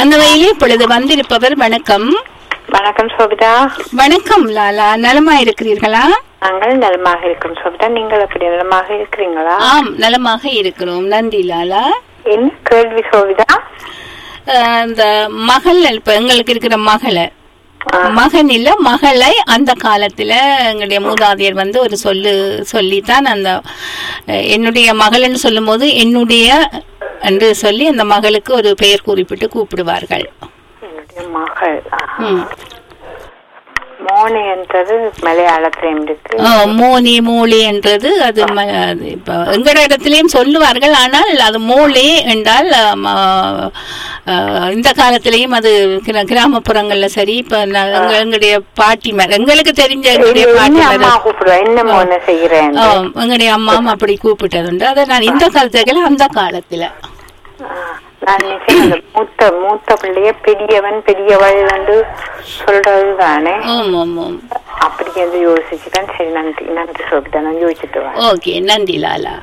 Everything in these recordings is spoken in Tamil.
அந்த வகையில் இப்பொழுது வந்திருப்பவர் வணக்கம் வணக்கம் சோபிதா வணக்கம் லாலா நலமா இருக்கிறீர்களா நாங்கள் நலமாக இருக்கிறோம் சோபிதா நீங்கள் எப்படி நலமாக இருக்கிறீங்களா ஆம் நலமாக இருக்கிறோம் நன்றி லாலா என்ன கேள்வி சோபிதா அஹ், இந்த மகள் இப்ப எங்களுக்கு இருக்கிற மகளை மகன் இல்ல மகளை அந்த காலத்துல எங்களுடைய மூதாதையர் வந்து ஒரு சொல்லு சொல்லித்தான் அந்த அஹ், என்னுடைய மகள்னு சொல்லும்போது என்னுடைய என்று சொல்லி அந்த மகளுக்கு ஒரு பெயர் குறிப்பிட்டு கூப்பிடுவார்கள் என்னுடைய மகள் ம். மோனி என்றது மலையாளத்திலும் இருக்கு ஆ, மோனி மூலி என்றது அது ம- அது இப்ப எங்கட இடத்திலையும் சொல்லுவார்கள் ஆனால் அது மூலி என்றால் ஆ, ம- ஆ, இந்த காலத்திலையும் அது கிர- கிராமப்புறங்கள்ல சரி இப்ப ந- எங்க- எங்களுடைய பாட்டிமார் எங்களுக்கு தெரிஞ்ச எங்களுடைய என்ன அம்மா பாட்டிமார் கூப்பிடுவா என்ன மோன செய்கிறேன் ஆ, எங்களுடைய அம்மாவும் அப்படி கூப்பிட்டதுண்டு அதை நான் இந்த காலத்துல அந்த காலத்துல நான் நிச்சயம் அந்த மூத்த மூத்த பிள்ளைய பெரியவன் பெரியவள் என்று சொல்றது தானே ஆம் ஆம் ஆம் அப்படி என்று யோசிச்சுதான் சரி நன்றி நன்றி சோபிதா நான் யோசிச்சுட்டு வரேன் ஓகே நன்றி லாலா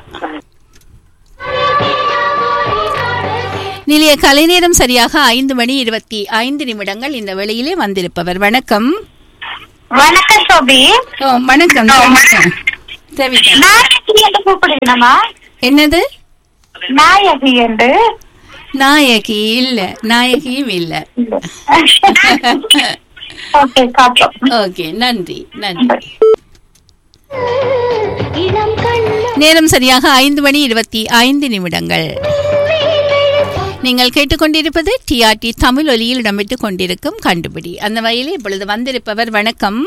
நிலைய கலைநேரம் சரியாக ஐந்து மணி இருபத்தி ஐந்து நிமிடங்கள் இந்த வெளியிலே வந்திருப்பவர் வணக்கம் வணக்கம் சோபி ஓ, வணக்கம் வணக்கம் தேவிகா. நாயகி என்று கூப்பிடுங்கம்மா என்னது நாயகி என்று நாயகி இல்ல நாயகியும் இல்ல ஓகே காப்போம் ஓகே நன்றி நன்றி நேரம் சரியாக ஐந்து மணி இருபத்தி ஐந்து நிமிடங்கள் நீங்கள் கேட்டுக்கொண்டிருப்பது டிஆர்டி தமிழ் ஒலியில் இடம்பெற்றுக் கொண்டிருக்கும் கண்டுபிடி அந்த வகையில் இப்பொழுது வந்திருப்பவர் வணக்கம்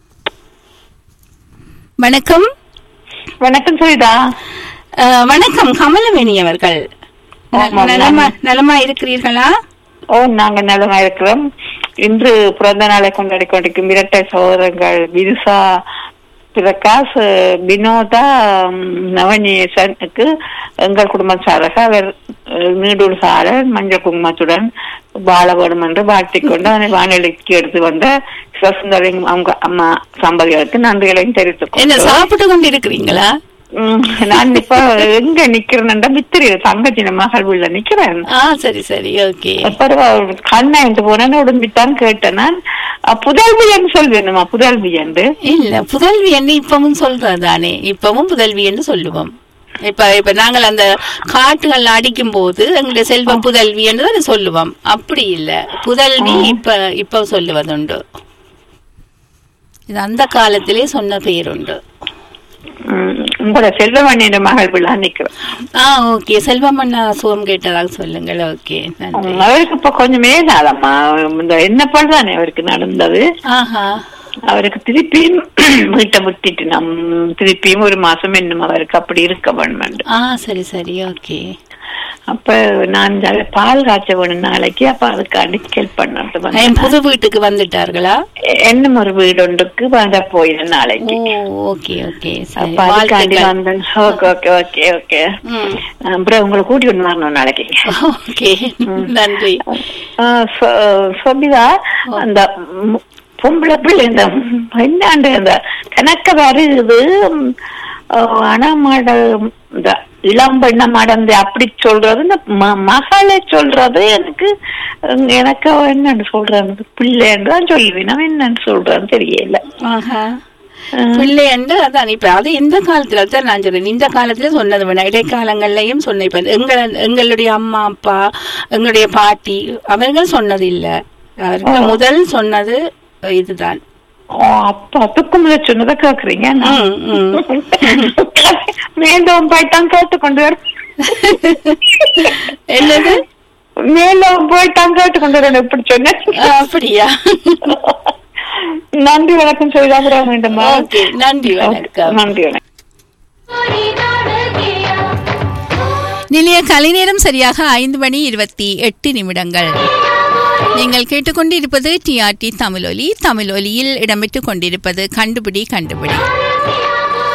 வணக்கம் வணக்கம் சுவிதா அஹ், வணக்கம் கமலவேணி அவர்கள் ந- ஆமாம், நலமா நலமா இருக்கிறீர்களா ஓ நாங்க நலமா இருக்கிறோம் இன்று பிறந்த நாளை கொண்டாடி கொண்டிருக்கும் இரட்டை சகோதரங்கள் விதுசா பிரகாஷ் வினோதா ம், நவநேசனுக்கு எங்கள் குடும்பம் சார்பாக அவர் அஹ், நீடூர் சார மஞ்சள் குங்குமத்துடன் வாழ வேண்டும் என்று வாழ்த்திக் கொண்டு அவனை வானிலைக்கு எடுத்து வந்த சிவசுந்தரின் அவங்க அம்மா சம்பதிகளுக்கு நன்றிகளையும் தெரிவித்துக் என்ன கொண்டு சாப்பிட்டு கொண்டு இருக்கிறீங்களா ம், நான் இப்ப எங்க நிக்கிறேன்டா மித்திரி தங்கச்சி மகள் உள்ள நிக்கிறேன் ஆ சரி சரி ஓகே அப்புறம் கண்ணாயிட்டு போனேன்னு உடம்பித்தான் கேட்டேன் நான் அஹ், புதல்வி என்று சொல்வேணுமா புதல்வி என்று இல்ல புதல்வி என்று இப்பவும் சொல்றதானே இப்பவும் புதல்வி என்று சொல்லுவோம் இப்ப இப்ப நாங்கள் அந்த காட்டுகள் அடிக்கும் போது எங்களுடைய செல்வ புதல்வி என்று தானே சொல்லுவோம் அப்படி இல்ல புதல்வி இப்ப இப்ப சொல்லுவதுண்டு இது அந்த காலத்திலே சொன்ன பேருண்டு ம், உங்களோட செல்வமணியின் மகள் விழா நிக்கிறேன் ஆ ஓகே செல்வமண்ணா சுகம் கேட்டதாக சொல்லுங்கள் ஓகே நன்றி அவருக்கு இப்ப கொஞ்சம் மேலாதம்மா இந்த என்ன பண்றானே அவருக்கு நடந்தது ஆஹா அவருக்கு திருப்பியும் வீட்டை முத்திட்டு நம் திருப்பியும் ஒரு மாசம் இன்னும் அவருக்கு அப்படி இருக்க வேணும் ஆ சரி சரி ஓகே அப்ப நான் இந்த பால் காய்ச்ச வேணும் நாளைக்கு அப்ப அதுக்காண்டி ஹெல்ப் பண்ணுறது என் வந்து புது வீட்டுக்கு வந்துட்டார்களா என்னும் ஒரு வீடு ஒன்றுக்கு வந்த போயிடும் நாளைக்கு ஓ ஓகே ஓகே சரி அப்ப அதுக்காண்டி வாழ்த்துக்கள். வந்தேன் ஓகே ஓகே ஓகே ஓகே ம் அப்புறம் உங்களை கூட்டி கொண்டு வரணும் நாளைக்கு ஓகே நன்றி ஆ, சொ- சொபிதா அந்த ம், பொம்பளை பிள்ளை இந்த என்னாண்டு அந்த கணக்க வருது ம், ஆ, ஆனா மாட இந்த இளம் பெண்ண மடந்து அப்படி சொல்றது இந்த ம- மகளை சொல்றது எனக்கு ம், எனக்கு அவ என்னன்னு சொல்றாங்க பிள்ளைன்னு தான் சொல்லுவேன் நான் என்னன்னு சொல்றான்னு தெரியல ஆஹா பிள்ளை என்று அதான் இப்ப அது இந்த காலத்துல தான் நான் சொல்றேன் இந்த காலத்துல சொன்னது வேணாம் இடைக்காலங்கள்லயும் சொன்ன இப்ப எங்கள எங்களுடைய அம்மா அப்பா எங்களுடைய பாட்டி அவர்கள் சொன்னது இல்ல அவர்கள் முதல் சொன்னது இதுதான் ஓ, அப்ப அதுக்கு முதல்ல சொன்னதை கேக்குறீங்க நான் ம், ம். மேலும் போயிட்டான் கேட்டுக்கொண்டு வர என்னது மேலும் போயிட்டான் கேட்டுக்கொண்டு வர எப்படி சொன்னேன் ஆ, அப்படியா நன்றி வணக்கம் சொல்லிதான் வேண்டுமா ஓகே நன்றி வணக்கம் நன்றி வணக்கம் நிலைய கலைநேரம் சரியாக ஐந்து மணி இருபத்தி எட்டு நிமிடங்கள் நீங்கள் கேட்டுக்கொண்டிருப்பது டிஆர்டி தமிழொலி தமிழொலியில் இடம்பெற்றுக் கொண்டிருப்பது கண்டுபிடி கண்டுபிடி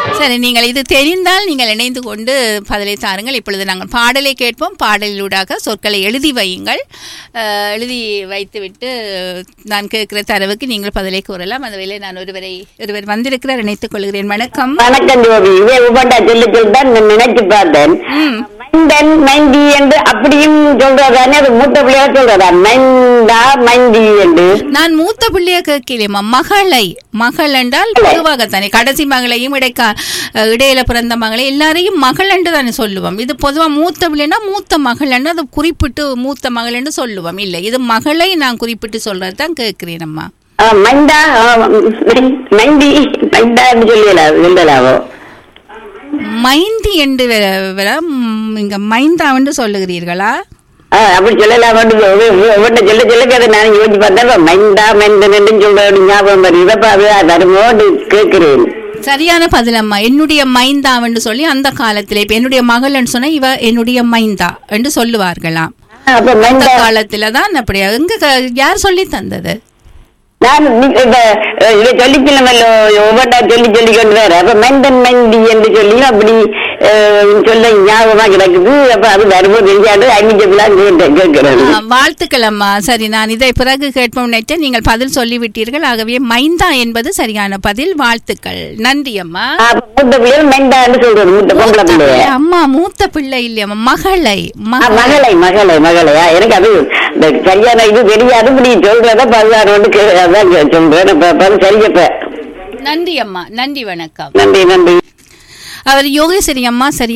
சரி நீங்கள் இது தெரிந்தால் நீங்கள் இணைந்து கொண்டு பதிலை தாருங்கள் இப்பொழுது நாங்கள் பாடலை கேட்போம் பாடலூடாக சொற்களை எழுதி வையுங்கள் அஹ், எழுதி வைத்துவிட்டு நான் கேட்கிற தரவுக்கு நீங்கள் பதிலை கூறலாம் அந்த வேலை நான் ஒருவரை ஒருவர் வந்திருக்கிறார் இணைத்துக் கொள்கிறேன் வணக்கம் வணக்கம் ஜோபி இதே உபண்டா சொல்லி சொல்லிதான் நான் நினைச்சு பார்த்தேன் ம் மைண்டன் மைண்டி என்று அப்படியும் சொல்றதானே அது மூத்த பிள்ளையா சொல்றதா மைண்டா மைண்டி என்று நான் மூத்த பிள்ளைய கேட்கலையம்மா மகளை மகள் என்றால் பொதுவாகத்தானே கடைசி மகளையும் இடைக்கா அஹ், இடையில பிறந்த மகளை எல்லாரையும் மகள் என்று தானே சொல்லுவோம் இது பொதுவா மூத்த பிள்ளைன்னா மூத்த மகள் என்று அது குறிப்பிட்டு மூத்த மகள் என்று சொல்லுவோம் இல்லை இது மகளை நான் குறிப்பிட்டு சொல்றது தான் கேட்கிறேன் அம்மா ஆ, மைண்டா ஆ, மை- மைண்டி மைண்டா என்று சொல்லலாம் சொல்லலாவோ மைந்தி என்று வர- வர ம், இங்க மைந்தா என்று சொல்லுகிறீர்களா ஆ, அப்படி சொல்லலாம் உங்கள்கிட்ட சொல்ல சொல்ல அதை நான் யோசிச்சு பார்த்தா மைண்டா மைண்டன் என்று சொல்ற ஞாபகம் வருது இதப்பா அது வருமோன்னு கேட்கிறேன் சரியான பதிலம்மா என்னுடைய மைந்தா என்று சொல்லி அந்த காலத்திலே இப்ப என்னுடைய மகள்னு சொன்னா இவ என்னுடைய மைந்தா என்று சொல்லுவார்களாம் ஆ, அப்ப அந்த மைண்டா காலத்துல தான் அப்படி எங்க க- யார் சொல்லி தந்தது நான் நீ- இப்ப அஹ், இதை சொல்லிக்கலாமல்லோ ஒவ்வொன்றா சொல்லி சொல்லி கொண்டு வர அப்ப மைண்டன் மைண்டி என்று சொல்லி அப்படி அஹ், சொல்ல ஞாபகமா கிடக்குது அப்ப அது வரும்போது தெரியாது ஐமிஜபிளா கேட்கிறேன் ஆ, வாழ்த்துக்கள் அம்மா சரி நான் இதை பிறகு கேட்போம் நினைத்தேன் நீங்கள் பதில் சொல்லிவிட்டீர்கள் ஆகவே மைந்தா என்பது சரியான பதில் வாழ்த்துக்கள் நன்றி அம்மா அப்ப மூத்த பிள்ளைகள் மைண்டான்னு சொல்றது மூத்த பொம்பளை பிள்ளைய அம்மா மூத்த பிள்ளை இல்லையம்மா மகளை ஆ, மகள் மகளை மகளை மகளையா எனக்கு அது இந்த சரியான இது தெரியாது இப்படி சொல்றத பதினாறு கே- அதான் கே- சொல்றேன் இப்ப அப்ப அது சரியப்ப நன்றி அம்மா நன்றி வணக்கம் நன்றி நன்றி அவர் யோகேஸ்வரி அம்மா சரி